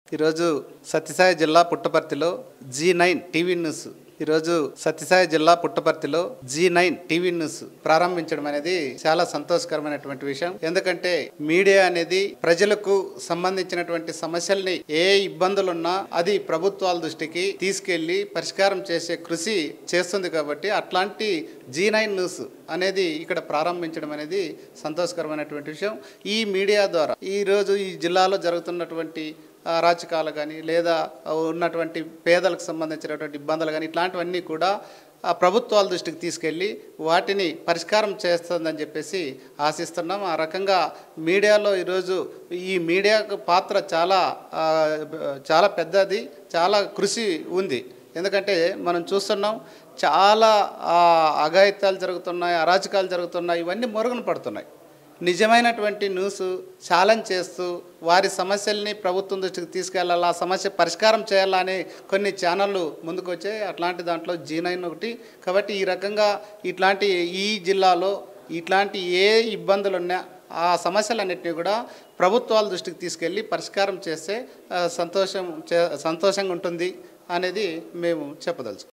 ఈరోజు సత్యసాయి జిల్లా పుట్టపర్తిలో జీ నైన్ టీవీ న్యూస్ ఈరోజు సత్యసాయి జిల్లా పుట్టపర్తిలో జీ నైన్ టీవీ న్యూస్ ప్రారంభించడం అనేది చాలా సంతోషకరమైనటువంటి విషయం ఎందుకంటే మీడియా అనేది ప్రజలకు సంబంధించినటువంటి సమస్యల్ని ఏ ఇబ్బందులున్నా అది ప్రభుత్వాల దృష్టికి తీసుకెళ్లి పరిష్కారం చేసే కృషి చేస్తుంది కాబట్టి అట్లాంటి జీ నైన్ న్యూస్ అనేది ఇక్కడ ప్రారంభించడం అనేది సంతోషకరమైనటువంటి విషయం ఈ మీడియా ద్వారా ఈరోజు ఈ జిల్లాలో జరుగుతున్నటువంటి అరాచకాలు కానీ లేదా ఉన్నటువంటి పేదలకు సంబంధించినటువంటి ఇబ్బందులు కానీ ఇట్లాంటివన్నీ కూడా ఆ ప్రభుత్వాల దృష్టికి తీసుకెళ్ళి వాటిని పరిష్కారం చేస్తుందని చెప్పేసి ఆశిస్తున్నాం ఆ రకంగా మీడియాలో ఈరోజు ఈ మీడియా పాత్ర చాలా ఆ, చాలా పెద్దది చాలా కృషి ఉంది ఎందుకంటే మనం చూస్తున్నాం చాలా ఆ, అఘాయిత్యాలు జరుగుతున్నాయి అరాచకాలు జరుగుతున్నాయి ఇవన్నీ మరుగున పడుతున్నాయి నిజమైనటువంటి న్యూస్ ఛాలెంజ్ చేస్తూ వారి సమస్యల్ని ప్రభుత్వం దృష్టికి తీసుకెళ్లాలా ఆ సమస్య పరిష్కారం చేయాలా అని కొన్ని ఛానళ్ళు ముందుకు వచ్చాయి అట్లాంటి దాంట్లో జీ నైన్ ఒకటి కాబట్టి ఈ రకంగా ఇట్లాంటి ఈ జిల్లాలో ఇట్లాంటి ఏ ఇబ్బందులు ఉన్నా ఆ సమస్యలన్నింటినీ కూడా ప్రభుత్వాల దృష్టికి తీసుకెళ్ళి పరిష్కారం చేస్తే ఆ, సంతోషం చే- సంతోషంగా ఉంటుంది అనేది మేము చెప్పదలుచుకున్నాం